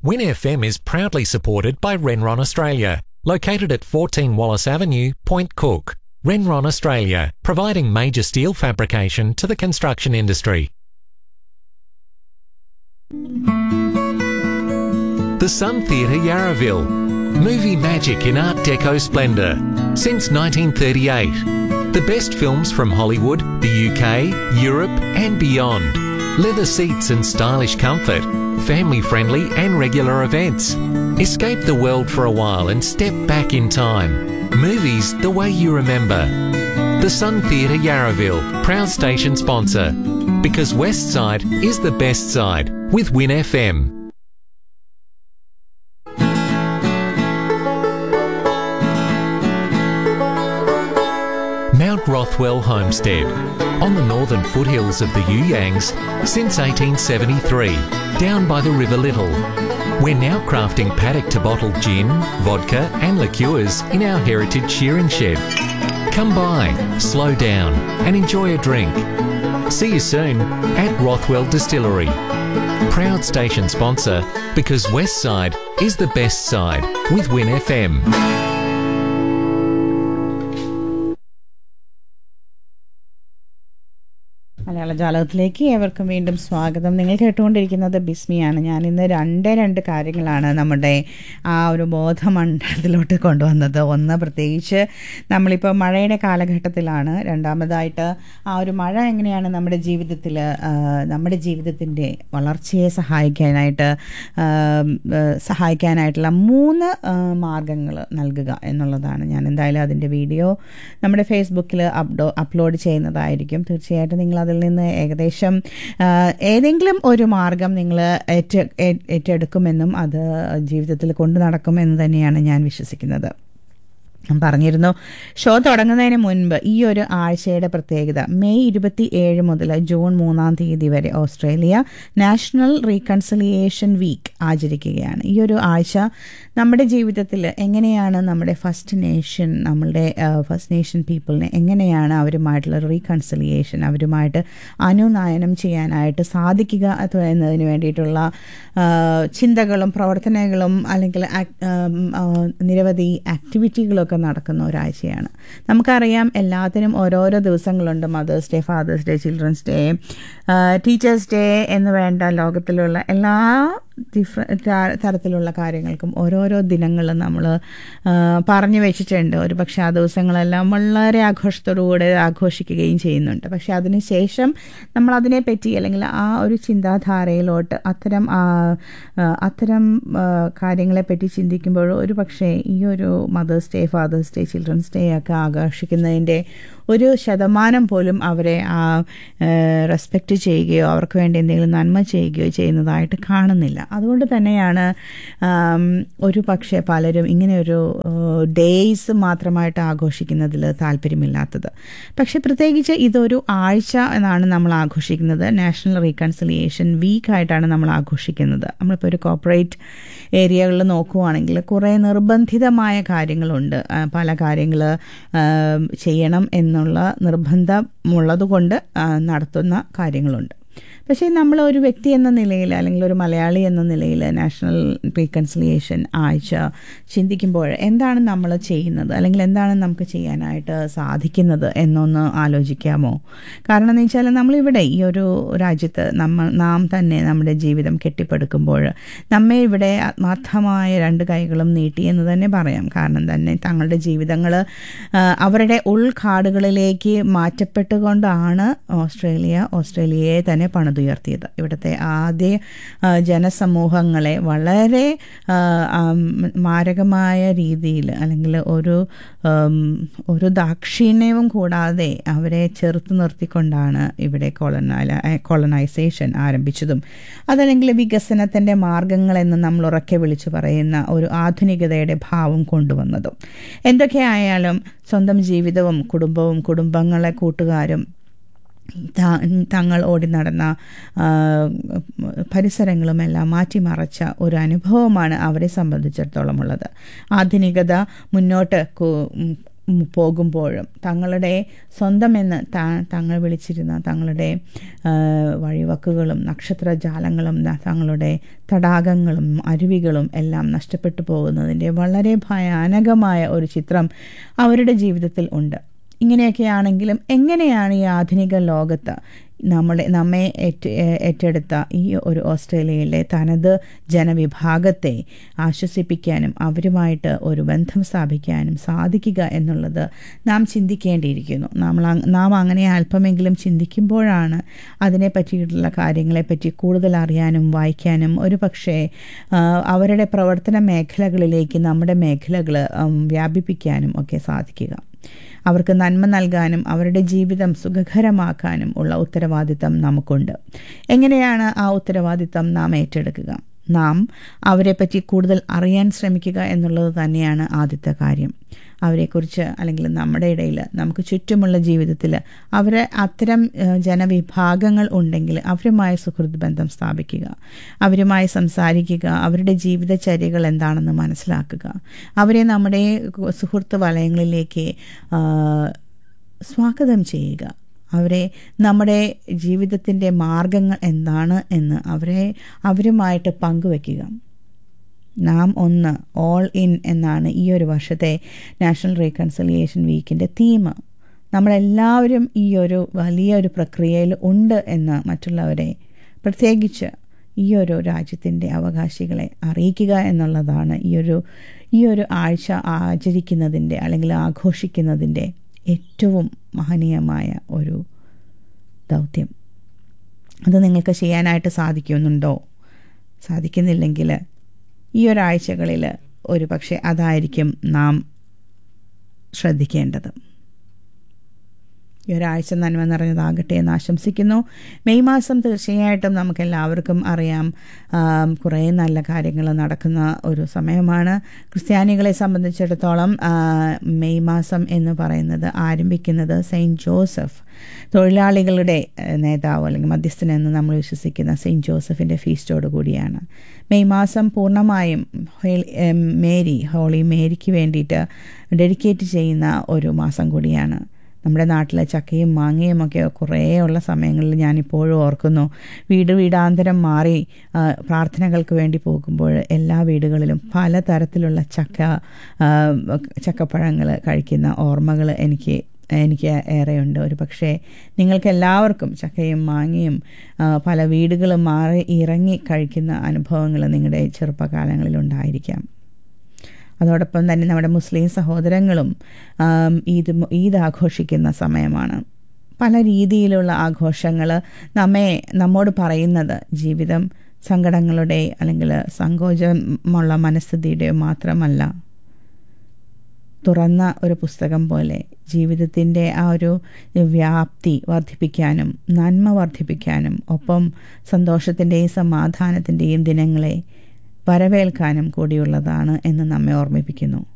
Win FM is proudly supported by Renron Australia, located at 14 Wallace Avenue, Point Cook. Renron Australia, providing major steel fabrication to the construction industry. The Sun Theatre Yarraville. Movie magic in Art Deco splendour. Since 1938. The best films from Hollywood, the UK, Europe, and beyond. Leather seats and stylish comfort. Family friendly and regular events. Escape the world for a while and step back in time. Movies the way you remember. The Sun Theatre Yarraville, proud station sponsor. Because West Side is the best side with Win FM. Mount Rothwell Homestead, on the northern foothills of the Yuyangs since 1873, down by the River Little. We're now crafting paddock to bottle gin, vodka, and liqueurs in our heritage shearing shed. Come by, slow down, and enjoy a drink. See you soon at Rothwell Distillery. Proud station sponsor because West Side is the best side with Win FM. മലയാള ജാലകത്തിലേക്ക് ഏവർക്കും വീണ്ടും സ്വാഗതം നിങ്ങൾ കേട്ടുകൊണ്ടിരിക്കുന്നത് ബിസ്മിയാണ് ഞാൻ ഇന്ന് രണ്ടേ രണ്ട് കാര്യങ്ങളാണ് നമ്മുടെ ആ ഒരു ബോധമണ്ഡലത്തിലോട്ട് കൊണ്ടുവന്നത് ഒന്ന് പ്രത്യേകിച്ച് നമ്മളിപ്പോൾ മഴയുടെ കാലഘട്ടത്തിലാണ് രണ്ടാമതായിട്ട് ആ ഒരു മഴ എങ്ങനെയാണ് നമ്മുടെ ജീവിതത്തിൽ നമ്മുടെ ജീവിതത്തിൻ്റെ വളർച്ചയെ സഹായിക്കാനായിട്ട് ആ, ആ, സഹായിക്കാനായിട്ടുള്ള മൂന്ന് മാർഗങ്ങൾ നൽകുക എന്നുള്ളതാണ് ഞാൻ എന്തായാലും അതിൻ്റെ വീഡിയോ നമ്മുടെ ഫേസ്ബുക്കിൽ അപ്ഡോ അപ്ലോഡ് ചെയ്യുന്നതായിരിക്കും തീർച്ചയായിട്ടും നിങ്ങൾ അതിൽ നിന്ന് ഏകദേശം ആ, ഏതെങ്കിലും ഒരു മാർഗം നിങ്ങൾ ഏറ്റ ഏ- ഏറ്റെടുക്കുമെന്നും അത് ജീവിതത്തിൽ കൊണ്ടു നടക്കുമെന്ന് തന്നെയാണ് ഞാൻ വിശ്വസിക്കുന്നത് ഞാൻ പറഞ്ഞിരുന്നു ഷോ തുടങ്ങുന്നതിന് മുൻപ് ഈ ഒരു ആഴ്ചയുടെ പ്രത്യേകത മെയ് ഇരുപത്തി ഏഴ് മുതൽ ജൂൺ മൂന്നാം തീയതി വരെ ഓസ്ട്രേലിയ നാഷണൽ റീകൺസിലിയേഷൻ വീക്ക് ആചരിക്കുകയാണ് ഈ ഒരു ആഴ്ച നമ്മുടെ ജീവിതത്തിൽ എങ്ങനെയാണ് നമ്മുടെ ഫസ്റ്റ് നേഷൻ നമ്മളുടെ ഫസ്റ്റ് നേഷൻ പീപ്പിളിനെ എങ്ങനെയാണ് അവരുമായിട്ടുള്ള റീകൺസിലിയേഷൻ അവരുമായിട്ട് അനുനയനം ചെയ്യാനായിട്ട് സാധിക്കുക അത് എന്നതിന് വേണ്ടിയിട്ടുള്ള ആ, ചിന്തകളും പ്രവർത്തനങ്ങളും അല്ലെങ്കിൽ ആക്- ആം, ആ, നിരവധി ആക്ടിവിറ്റികളൊക്കെ നടക്കുന്ന ഒരാഴ്ചയാണ് നമുക്കറിയാം എല്ലാത്തിനും ഓരോരോ ദിവസങ്ങളുണ്ട് mother's day father's day children's day teachers' day എന്ന് വേണ്ട ലോകത്തിലുള്ള എല്ലാ ഡിഫറ ത- തരത്തിലുള്ള കാര്യങ്ങൾക്കും ഓരോരോ ദിനങ്ങളും നമ്മൾ പറഞ്ഞു വെച്ചിട്ടുണ്ട് ഒരു പക്ഷേ ആ ദിവസങ്ങളെല്ലാം വളരെ ആഘോഷത്തോടുകൂടെ ആഘോഷിക്കുകയും ചെയ്യുന്നുണ്ട് പക്ഷേ അതിനുശേഷം നമ്മൾ അതിനെപ്പറ്റി അല്ലെങ്കിൽ ആ ഒരു ചിന്താധാരയിലോട്ട് അത്തരം ആ, ആ, അത്തരം ആ, കാര്യങ്ങളെപ്പറ്റി ചിന്തിക്കുമ്പോൾ ഒരു പക്ഷേ ഈ ഒരു mother's day father's day children's day ഒക്കെ ആഘോഷിക്കുന്നതിൻ്റെ ഒരു ശതമാനം പോലും അവരെ ആ റെസ്പെക്റ്റ് ചെയ്യുകയോ അവർക്ക് വേണ്ടി എന്തെങ്കിലും നന്മ ചെയ്യുകയോ ചെയ്യുന്നതായിട്ട് കാണുന്നില്ല അതുകൊണ്ട് തന്നെയാണ് ആം, ഒരു പക്ഷേ പലരും ഇങ്ങനെ ഒരു ഡേയ്സ് മാത്രമായിട്ട് ആഘോഷിക്കുന്നതിൽ താല്പര്യമില്ലാത്തത് പക്ഷേ പ്രത്യേകിച്ച് ഇതൊരു ആഴ്ച എന്നാണ് നമ്മൾ ആഘോഷിക്കുന്നത് നാഷണൽ റീകൺസിലിയേഷൻ വീക്കായിട്ടാണ് നമ്മൾ ആഘോഷിക്കുന്നത് നമ്മളിപ്പോൾ ഒരു കോർപ്പറേറ്റ് ഏരിയകളിൽ നോക്കുവാണെങ്കിൽ കുറേ നിർബന്ധിതമായ കാര്യങ്ങളുണ്ട് ആ, പല കാര്യങ്ങൾ ചെയ്യണം എന്നുള്ള നിർബന്ധമുള്ളതുകൊണ്ട് ആ, നടത്തുന്ന കാര്യങ്ങളുണ്ട് പക്ഷേ നമ്മൾ ഒരു വ്യക്തി എന്ന നിലയിൽ അല്ലെങ്കിൽ ഒരു മലയാളി എന്ന നിലയിൽ നാഷണൽ റീകൺസിലിയേഷൻ ആഴ്ച ചിന്തിക്കുമ്പോൾ എന്താണ് നമ്മൾ ചെയ്യുന്നത് അല്ലെങ്കിൽ എന്താണ് നമുക്ക് ചെയ്യാനായിട്ട് സാധിക്കുന്നത് എന്നൊന്ന് ആലോചിക്കാമോ കാരണം എന്ന് വെച്ചാൽ നമ്മളിവിടെ ഈ ഒരു രാജ്യത്ത് നമ്മൾ നാം തന്നെ നമ്മുടെ ജീവിതം കെട്ടിപ്പടുക്കുമ്പോൾ നമ്മെ ഇവിടെ ആത്മാർത്ഥമായ രണ്ട് കൈകളും നീട്ടി എന്ന് തന്നെ പറയാം കാരണം തന്നെ തങ്ങളുടെ ജീവിതങ്ങൾ അവരുടെ ഉൾക്കാടുകളിലേക്ക് മാറ്റപ്പെട്ടുകൊണ്ടാണ് ഓസ്ട്രേലിയ ഓസ്ട്രേലിയയെ തന്നെ പണിതുയർത്തിയത് ഇവിടുത്തെ ആദ്യ ആ, ജനസമൂഹങ്ങളെ വളരെ ആ, ആം, മാരകമായ രീതിയിൽ അല്ലെങ്കിൽ ഒരു ഉം, ഒരു ദാക്ഷിണ്യവും കൂടാതെ അവരെ ചെറുത്ത് നിർത്തിക്കൊണ്ടാണ് ഇവിടെ കൊളനൈല കൊളനൈസേഷൻ ആരംഭിച്ചതും അതല്ലെങ്കിൽ വികസനത്തിൻ്റെ മാർഗങ്ങളെന്ന് നമ്മൾ ഉറക്കെ വിളിച്ചു പറയുന്ന ഒരു ആധുനികതയുടെ ഭാവം കൊണ്ടുവന്നതും എന്തൊക്കെയായാലും സ്വന്തം ജീവിതവും കുടുംബവും കുടുംബങ്ങളെ കൂട്ടുകാരും ത- തങ്ങൾ ഓടി നടന്ന ആ, പരിസരങ്ങളുമെല്ലാം മാറ്റിമറച്ച ഒരു അനുഭവമാണ് അവരെ സംബന്ധിച്ചിടത്തോളം ഉള്ളത് ആധുനികത മുന്നോട്ട് കു- ഉം, ഉം, പോകുമ്പോഴും തങ്ങളുടെ സ്വന്തമെന്ന് ത- തങ്ങൾ വിളിച്ചിരുന്ന തങ്ങളുടെ ആ, വഴിവക്കുകളും നക്ഷത്രജാലങ്ങളും ന- തങ്ങളുടെ തടാകങ്ങളും അരുവികളും എല്ലാം നഷ്ടപ്പെട്ടു പോകുന്നതിൻ്റെ വളരെ ഭയാനകമായ ഒരു ചിത്രം അവരുടെ ജീവിതത്തിൽ ഉണ്ട് ഇങ്ങനെയൊക്കെയാണെങ്കിലും എങ്ങനെയാണ് ഈ ആധുനിക ലോകത്ത് നമ്മുടെ നമ്മെ ഏറ്റ ഏ- ഏറ്റെടുത്ത ഈ ഒരു ഓസ്ട്രേലിയയിലെ തനത് ജനവിഭാഗത്തെ ആശ്വസിപ്പിക്കാനും അവരുമായിട്ട് ഒരു ബന്ധം സ്ഥാപിക്കാനും സാധിക്കുക എന്നുള്ളത് നാം ചിന്തിക്കേണ്ടിയിരിക്കുന്നു നമ്മൾ അങ്- നാം അങ്ങനെ അല്പമെങ്കിലും ചിന്തിക്കുമ്പോഴാണ് അതിനെ പറ്റിയിട്ടുള്ള കാര്യങ്ങളെപ്പറ്റി കൂടുതൽ അറിയാനും വായിക്കാനും ഒരു പക്ഷേ ആ, അവരുടെ പ്രവർത്തന മേഖലകളിലേക്ക് നമ്മുടെ മേഖലകൾ വ്യാപിപ്പിക്കാനും ഒക്കെ സാധിക്കുക അവർക്ക് നന്മ നൽകാനും അവരുടെ ജീവിതം സുഖകരമാക്കാനും ഉള്ള ഉത്തരവാദിത്തം നമുക്കുണ്ട് എങ്ങനെയാണ് ആ ഉത്തരവാദിത്തം നാം ഏറ്റെടുക്കുക നാം അവരെപ്പറ്റി കൂടുതൽ അറിയാൻ ശ്രമിക്കുക എന്നുള്ളത് തന്നെയാണ് ആദ്യത്തെ കാര്യം അവരെക്കുറിച്ച് അല്ലെങ്കിൽ നമ്മുടെ ഇടയിൽ നമുക്ക് ചുറ്റുമുള്ള ജീവിതത്തിൽ അവരെ അത്തരം ഏഹ്, ജനവിഭാഗങ്ങൾ ഉണ്ടെങ്കിൽ അവരുമായി സുഹൃത്ത് ബന്ധം സ്ഥാപിക്കുക അവരുമായി സംസാരിക്കുക അവരുടെ ജീവിതചര്യകൾ എന്താണെന്ന് മനസ്സിലാക്കുക അവരെ നമ്മുടെ സുഹൃത്ത് വലയങ്ങളിലേക്ക് ആ, സ്വാഗതം ചെയ്യുക അവരെ നമ്മുടെ ജീവിതത്തിൻ്റെ മാർഗങ്ങൾ എന്താണ് എന്ന് അവരെ അവരുമായിട്ട് പങ്കുവെക്കുക നാം ഒന്ന് ഓൾ ഇൻ എന്നാണ് ഈ ഒരു വർഷത്തെ നാഷണൽ റീകൺസിലിയേഷൻ വീക്കിൻ്റെ തീം നമ്മളെല്ലാവരും ഈ ഒരു വലിയൊരു പ്രക്രിയയിൽ ഉണ്ട് എന്ന് മറ്റുള്ളവരെ പ്രത്യേകിച്ച് ഈ ഒരു രാജ്യത്തിൻ്റെ അവകാശികളെ അറിയിക്കുക എന്നുള്ളതാണ് ഈ ഒരു ഈ ഒരു ആഴ്ച ആചരിക്കുന്നതിൻ്റെ അല്ലെങ്കിൽ ആഘോഷിക്കുന്നതിൻ്റെ ഏറ്റവും മഹനീയമായ ഒരു ദൗത്യം അത് നിങ്ങൾക്ക് ചെയ്യാനായിട്ട് സാധിക്കുന്നുണ്ടോ സാധിക്കുന്നില്ലെങ്കിൽ ഈ ഒരാഴ്ചകളിൽ ഒരു പക്ഷേ അതായിരിക്കും നാം ശ്രദ്ധിക്കേണ്ടത് ഈ ഒരാഴ്ച നന്മ നിറഞ്ഞതാകട്ടെ എന്ന് ആശംസിക്കുന്നു മെയ് മാസം തീർച്ചയായിട്ടും നമുക്ക് എല്ലാവർക്കും അറിയാം ആം, കുറേ നല്ല കാര്യങ്ങൾ നടക്കുന്ന ഒരു സമയമാണ് ക്രിസ്ത്യാനികളെ സംബന്ധിച്ചിടത്തോളം ആ, മെയ് മാസം എന്ന് പറയുന്നത് ആരംഭിക്കുന്നത് സെയിൻറ്റ് ജോസഫ് തൊഴിലാളികളുടെ ഏഹ്, നേതാവ് അല്ലെങ്കിൽ മധ്യസ്ഥൻ എന്ന് നമ്മൾ വിശ്വസിക്കുന്ന സെയിൻറ്റ് ജോസഫിൻ്റെ ഫീസ്റ്റോട് കൂടിയാണ് മെയ് മാസം പൂർണ്ണമായും ഹേൾ- ഏം, മേരി ഹോളി മേരിക്ക് വേണ്ടിയിട്ട് ഡെഡിക്കേറ്റ് ചെയ്യുന്ന ഒരു മാസം കൂടിയാണ് നമ്മുടെ നാട്ടിലെ ചക്കയും മാങ്ങയും ഒക്കെ കുറേ ഉള്ള സമയങ്ങളിൽ ഞാനിപ്പോഴും ഓർക്കുന്നു വീട് വീടാന്തരം മാറി ആ, പ്രാർത്ഥനകൾക്ക് വേണ്ടി പോകുമ്പോൾ എല്ലാ വീടുകളിലും പലതരത്തിലുള്ള ചക്ക ആ, ചക്കപ്പഴങ്ങൾ കഴിക്കുന്ന ഓർമ്മകൾ എനിക്ക് എനിക്ക് ഏറെയുണ്ട് ഒരു പക്ഷേ നിങ്ങൾക്ക് എല്ലാവർക്കും ചക്കയും മാങ്ങയും ആ, പല വീടുകളും മാറി ഇറങ്ങി കഴിക്കുന്ന അനുഭവങ്ങൾ നിങ്ങളുടെ ചെറുപ്പകാലങ്ങളിൽ ഉണ്ടായിരിക്കാം അതോടൊപ്പം തന്നെ നമ്മുടെ മുസ്ലിം സഹോദരങ്ങളും ആം, ഈദ് മു- ഈദ് ആഘോഷിക്കുന്ന സമയമാണ് പല രീതിയിലുള്ള ആഘോഷങ്ങൾ നമ്മെ നമ്മോട് പറയുന്നത് ജീവിതം സങ്കടങ്ങളുടെ അല്ലെങ്കിൽ സങ്കോചമുള്ള മനസ്ഥിതിയുടെയോ മാത്രമല്ല തുറന്ന ഒരു പുസ്തകം പോലെ ജീവിതത്തിൻ്റെ ആ ഒരു വ്യാപ്തി വർദ്ധിപ്പിക്കാനും നന്മ വർദ്ധിപ്പിക്കാനും ഒപ്പം സന്തോഷത്തിൻ്റെയും സമാധാനത്തിൻ്റെയും ദിനങ്ങളെ വരവേൽക്കാനും കൂടിയുള്ളതാണ് എന്ന് നമ്മെ ഓർമ്മിപ്പിക്കുന്നു